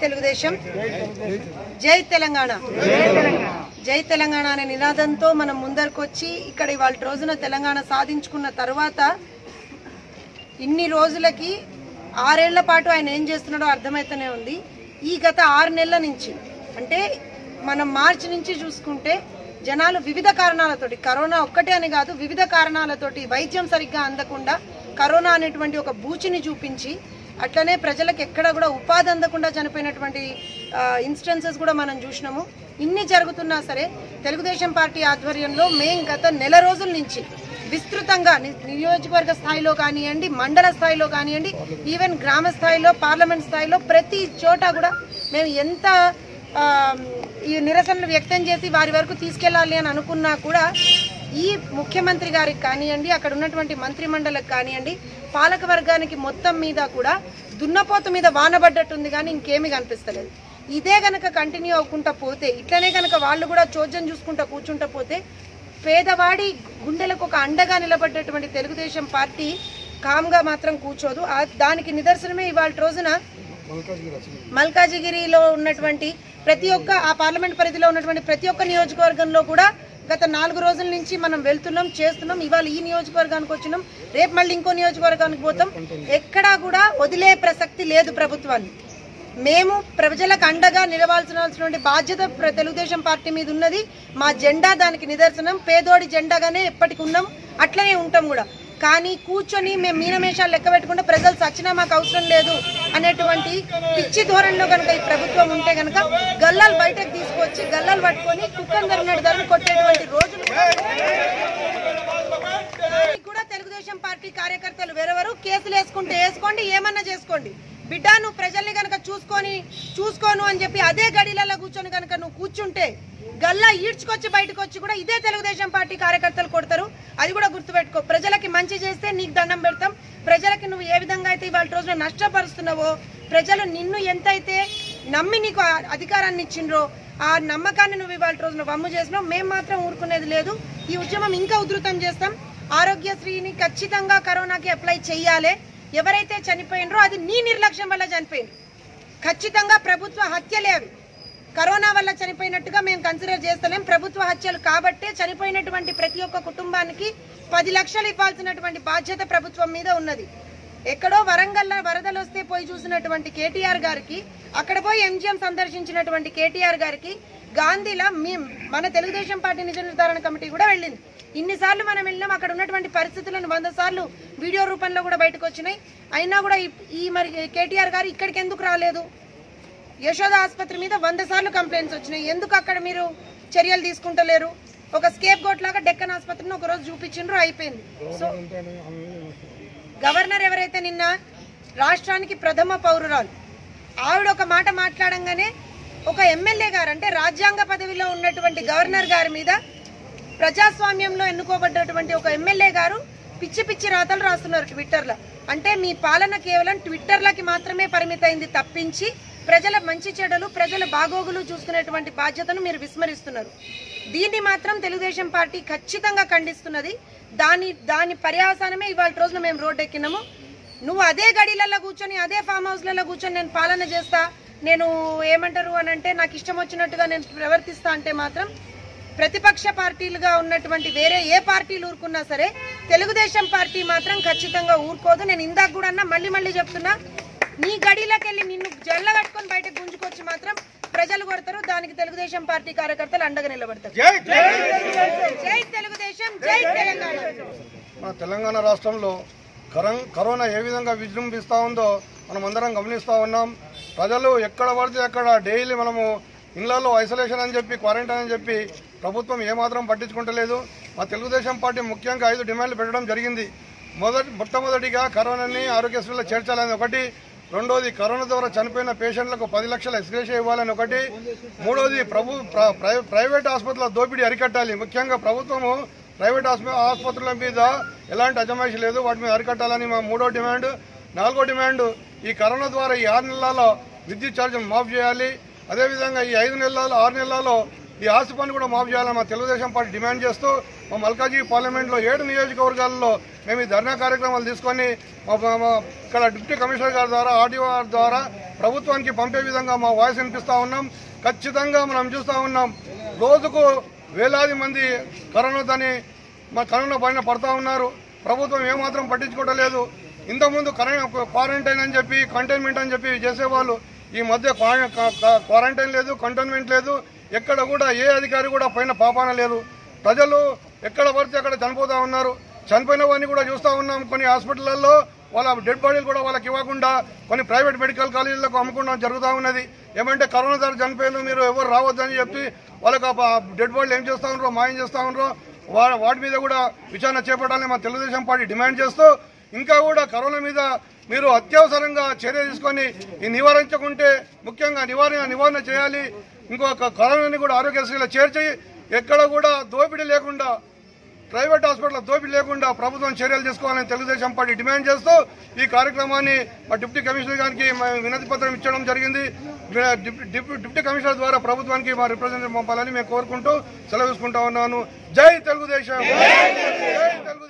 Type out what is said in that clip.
తెలుగుదేశం జై తెలంగాణ జై తెలంగాణ అనే నినాదంతో మనం ముందరికొచ్చి ఇక్కడ ఇవాళ రోజున తెలంగాణ సాధించుకున్న తర్వాత ఇన్ని రోజులకి ఆరేళ్ల పాటు ఆయన ఏం చేస్తున్నాడో అర్థమైతేనే ఉంది ఈ గత ఆరు నెలల నుంచి అంటే మనం మార్చి నుంచి చూసుకుంటే జనాలు వివిధ కారణాలతోటి కరోనా ఒక్కటే అని కాదు వివిధ కారణాలతోటి వైద్యం సరిగ్గా అందకుండా కరోనా అనేటువంటి ఒక బూచిని చూపించి అట్లనే ప్రజలకు ఎక్కడ కూడా ఉపాధి అందకుండా చనిపోయినటువంటి ఇన్స్టెన్సెస్ కూడా మనం చూసినాము ఇన్ని జరుగుతున్నా సరే తెలుగుదేశం పార్టీ ఆధ్వర్యంలో మేం గత నెల రోజుల నుంచి విస్తృతంగా ని- నియోజకవర్గ స్థాయిలో కానివ్వండి మండల స్థాయిలో కానివ్వండి ఈవెన్ గ్రామ స్థాయిలో పార్లమెంట్ స్థాయిలో ప్రతి చోట కూడా మేము ఎంత ఆ, ఈ నిరసనలు వ్యక్తం చేసి వారి వరకు తీసుకెళ్లాలి అని అనుకున్నా కూడా ఈ ముఖ్యమంత్రి గారికి కానివ్వండి అక్కడ ఉన్నటువంటి మంత్రి మండలికి కానివ్వండి పాలక వర్గానికి మొత్తం మీద కూడా దున్నపోతు మీద వానబడ్డట్టుంది కానీ ఇంకేమీ కనిపిస్తలేదు ఇదే గనక కంటిన్యూ అవ్వకుండా పోతే ఇట్లనే గనక వాళ్ళు కూడా చోద్యం చూసుకుంటా కూర్చుంటా పోతే పేదవాడి గుండెలకు ఒక అండగా నిలబడ్డటువంటి తెలుగుదేశం పార్టీ కామ్గా మాత్రం కూర్చోదు ఆ- దానికి నిదర్శనమే ఇవాళ రోజున మల్కాజిగిరిలో ఉన్నటువంటి ప్రతి ఒక్క ఆ పార్లమెంట్ పరిధిలో ఉన్నటువంటి ప్రతి ఒక్క నియోజకవర్గంలో కూడా గత నాలుగు రోజుల నుంచి మనం వెళ్తున్నాం చేస్తున్నాం ఇవాళ ఈ నియోజకవర్గానికి వచ్చినాం రేపు మళ్ళీ ఇంకో నియోజకవర్గానికి పోతాం ఎక్కడా కూడా వదిలే ప్రసక్తి లేదు ప్రభుత్వాన్ని మేము ప్రజలకు అండగా నిలవాల్సినటువంటి బాధ్యత ప్ర- తెలుగుదేశం పార్టీ మీద ఉన్నది మా జెండా దానికి నిదర్శనం పేదోడి జెండాగానే ఎప్పటికి ఉన్నాం అట్లనే ఉంటాం కూడా కానీ కూర్చొని మేము మీనమేషాలు లెక్క పెట్టుకుంటే ప్రజలు సచ్చినా మాకు అవసరం లేదు అనేటువంటి పిచ్చి ధోరణిలో కనుక ఈ ప్రభుత్వం ఉంటే కనుక గల్లాలు బయటకు తీసుకొచ్చి గల్లాలు పట్టుకొని కుక్కను ధరినట్టు ధరను కొట్టేటువంటి రోజులు దానికి కూడా తెలుగుదేశం పార్టీ కార్యకర్తలు వేరెవరు కేసులు వేసుకుంటే వేసుకోండి ఏమన్నా చేసుకోండి బిడ్డ నువ్వు ప్రజల్ని కనుక చూసుకొని చూసుకోను అని చెప్పి అదే గడిలలో కూర్చొని కనుక నువ్వు కూర్చుంటే గల్లా ఈడ్చుకొచ్చి బయటకు వచ్చి కూడా ఇదే తెలుగుదేశం పార్టీ కార్యకర్తలు కొడతారు అది కూడా గుర్తుపెట్టుకో ప్రజలకి మంచి చేస్తే నీకు దండం పెడతాం ప్రజలకి నువ్వు ఏ విధంగా అయితే ఇవాళ రోజున నష్టపరుస్తున్నావో ప్రజలు నిన్ను ఎంతైతే నమ్మి నీకు ఆ అధికారాన్ని ఇచ్చిండ్రో ఆ నమ్మకాన్ని నువ్వు ఇవాళ రోజున వమ్ము చేసినావు మేము మాత్రం ఊరుకునేది లేదు ఈ ఉద్యమం ఇంకా ఉధృతం చేస్తాం ఆరోగ్యశ్రీని ఖచ్చితంగా కరోనాకి అప్లై చెయ్యాలి ఎవరైతే చనిపోయినరో అది నీ నిర్లక్ష్యం వల్ల చనిపోయింది ఖచ్చితంగా ప్రభుత్వ హత్యలే అవి కరోనా వల్ల చనిపోయినట్టుగా మేము కన్సిడర్ చేస్తలేం ప్రభుత్వ హత్యలు కాబట్టే చనిపోయినటువంటి ప్రతి ఒక్క కుటుంబానికి పది లక్షలు ఇవ్వాల్సినటువంటి బాధ్యత ప్రభుత్వం మీద ఉన్నది ఎక్కడో వరంగల్లో వరదలు వస్తే పోయి చూసినటువంటి కేటీఆర్ గారికి అక్కడ పోయి ఎంజిఎం సందర్శించినటువంటి కేటీఆర్ గారికి గాంధీలో మీ మన తెలుగుదేశం పార్టీ నిజ నిర్ధారణ కమిటీ కూడా వెళ్ళింది ఇన్నిసార్లు మనం వెళ్ళినాం అక్కడ ఉన్నటువంటి పరిస్థితులను వంద సార్లు వీడియో రూపంలో కూడా బయటకు వచ్చినాయి అయినా కూడా ఈ- ఈ మరి కేటీఆర్ గారు ఇక్కడికి ఎందుకు రాలేదు యశోద ఆసుపత్రి మీద వంద సార్లు కంప్లైంట్స్ వచ్చినాయి ఎందుకు అక్కడ మీరు చర్యలు తీసుకుంటలేరు ఒక స్కేప్ గోట్ లాగా డెక్కన్ ఆసుపత్రిని ఒక రోజు చూపించిండ్రు అయిపోయింది సో గవర్నర్ ఎవరైతే నిన్న రాష్ట్రానికి ప్రథమ పౌరురాలు ఆవిడ ఒక మాట మాట్లాడంగానే ఒక ఎమ్మెల్యే గారు అంటే రాజ్యాంగ పదవిలో ఉన్నటువంటి గవర్నర్ గారి మీద ప్రజాస్వామ్యంలో ఎన్నుకోబడ్డటువంటి ఒక ఎమ్మెల్యే గారు పిచ్చి పిచ్చి రాతలు రాస్తున్నారు ట్విట్టర్లో అంటే మీ పాలన కేవలం ట్విట్టర్లకి మాత్రమే పరిమితమైంది తప్పించి ప్రజల మంచి చెడులు ప్రజల బాగోగులు చూసుకునేటువంటి బాధ్యతను మీరు విస్మరిస్తున్నారు దీన్ని మాత్రం తెలుగుదేశం పార్టీ ఖచ్చితంగా ఖండిస్తున్నది దాని దాని పర్యావసానమే ఇవాళ రోజున మేము రోడ్డు ఎక్కినాము నువ్వు అదే గడిలలో కూర్చొని అదే ఫామ్ హౌస్లలో కూర్చొని నేను పాలన చేస్తా నేను ఏమంటారు అని అంటే నాకు ఇష్టం వచ్చినట్టుగా నేను ప్రవర్తిస్తా అంటే మాత్రం ప్రతిపక్ష పార్టీలుగా ఉన్నటువంటి వేరే ఏ పార్టీలు ఊరుకున్నా సరే తెలుగుదేశం పార్టీ మాత్రం ఖచ్చితంగా ఊరుకోదు నేను ఇందాక కూడా అన్నా మళ్ళీ మళ్ళీ చెప్తున్నా నీ గడిలోకి వెళ్ళి నిన్ను జల్ల కట్టుకొని బయటకు గుంజుకొచ్చి మాత్రం ప్రజలు కొడతారు దానికి తెలుగుదేశం పార్టీ కార్యకర్తలు అండగా నిలబడతారు జై తెలుగుదేశం జై తెలంగాణ మన తెలంగాణ రాష్ట్రంలో కరం కరోనా ఏ విధంగా విజృంభిస్తూ ఉందో మనం అందరం గమనిస్తూ ఉన్నాం ప్రజలు ఎక్కడ పడితే అక్కడ డైలీ మనము ఇళ్లలో ఐసోలేషన్ అని చెప్పి క్వారంటైన్ అని చెప్పి ప్రభుత్వం ఏమాత్రం పట్టించుకుంటలేదు మా తెలుగుదేశం పార్టీ ముఖ్యంగా ఐదు డిమాండ్లు పెట్టడం జరిగింది మొదటి మొట్టమొదటిగా కరోనాని ఆరోగ్యశ్రీలో చేర్చాలని ఒకటి రెండోది కరోనా ద్వారా చనిపోయిన పేషెంట్లకు పది లక్షల ఎక్స్గ్రేషియా ఇవ్వాలని ఒకటి మూడోది ప్రభు ప్ర- ప్రై- ప్రైవేట్ ఆసుపత్రుల దోపిడీ అరికట్టాలి ముఖ్యంగా ప్రభుత్వము ప్రైవేట్ ఆస్ప- ఆసుపత్రుల మీద ఎలాంటి అజమాయిషి లేదు వాటి మీద అరికట్టాలని మా మూడో డిమాండ్ నాలుగో డిమాండ్ ఈ కరోనా ద్వారా ఈ ఆరు నెలల్లో విద్యుత్ ఛార్జీలు మాఫ్ చేయాలి అదేవిధంగా ఈ ఐదు నెలల్లో ఆరు నెలల్లో ఈ ఆస్తి పన్ను కూడా మాఫ్ చేయాలని మా తెలుగుదేశం పార్టీ డిమాండ్ చేస్తూ మా మల్కాజీ పార్లమెంట్లో ఏడు నియోజకవర్గాల్లో మేము ఈ ధర్నా కార్యక్రమాలు తీసుకొని మా మా- మా ఇక్కడ డిప్యూటీ కమిషనర్ గారి ద్వారా ఆర్డీఓ గారి ద్వారా ప్రభుత్వానికి పంపే విధంగా మా వాయిస్ వినిపిస్తా ఉన్నాం ఖచ్చితంగా మనం చూస్తూ ఉన్నాం రోజుకు వేలాది మంది కరోనాతోని మా కరోనా బారిన పడతా ఉన్నారు ప్రభుత్వం ఏమాత్రం పట్టించుకోవడం లేదు ఇంతకుముందు కరోనా క్వారంటైన్ అని చెప్పి కంటైన్మెంట్ అని చెప్పి చేసేవాళ్ళు ఈ మధ్య క్వా- క- క- క్వారంటైన్ లేదు కంటైన్మెంట్ లేదు ఎక్కడ కూడా ఏ అధికారి కూడా పైన పాపాన లేదు ప్రజలు ఎక్కడ పడితే అక్కడ చనిపోతా ఉన్నారు చనిపోయిన వారిని కూడా చూస్తూ ఉన్నాం కొన్ని హాస్పిటళ్లలో వాళ్ళ డెడ్ బాడీలు కూడా వాళ్ళకి ఇవ్వకుండా కొన్ని ప్రైవేట్ మెడికల్ కాలేజీలకు అమ్ముకోవడం జరుగుతూ ఉన్నది ఏమంటే కరోనా ద్వారా చనిపోయిన మీరు ఎవరు రావద్దని చెప్పి వాళ్ళకి ఆ డెడ్ బాడీలు ఏం చేస్తూ ఉన్నారో మాయం చేస్తూ ఉన్నారో వా- వాటి మీద కూడా విచారణ చేపట్టాలని మా తెలుగుదేశం పార్టీ డిమాండ్ చేస్తూ ఇంకా కూడా కరోనా మీద మీరు అత్యవసరంగా చర్య తీసుకొని ఈ నివారించకుంటే ముఖ్యంగా నివారణ నివారణ చేయాలి ఇంకొక కరోనాని కూడా ఆరోగ్యశ్రీలో చేర్చి ఎక్కడ కూడా దోపిడీ లేకుండా ప్రైవేట్ హాస్పిటల్ దోపిడీ లేకుండా ప్రభుత్వం చర్యలు తీసుకోవాలని తెలుగుదేశం పార్టీ డిమాండ్ చేస్తూ ఈ కార్యక్రమాన్ని మా డిప్యూటీ కమిషనర్ గారికి మా వినతి పత్రం ఇచ్చడం జరిగింది డిప్యూ- డిప్యూ- డిప్యూటీ కమిషనర్ ద్వారా ప్రభుత్వానికి మా రిప్రజెంటేటివ్ పంపాలని మేము కోరుకుంటూ సెలవు తీసుకుంటా ఉన్నాను జై తెలుగుదేశం జై తెలుగుదేశం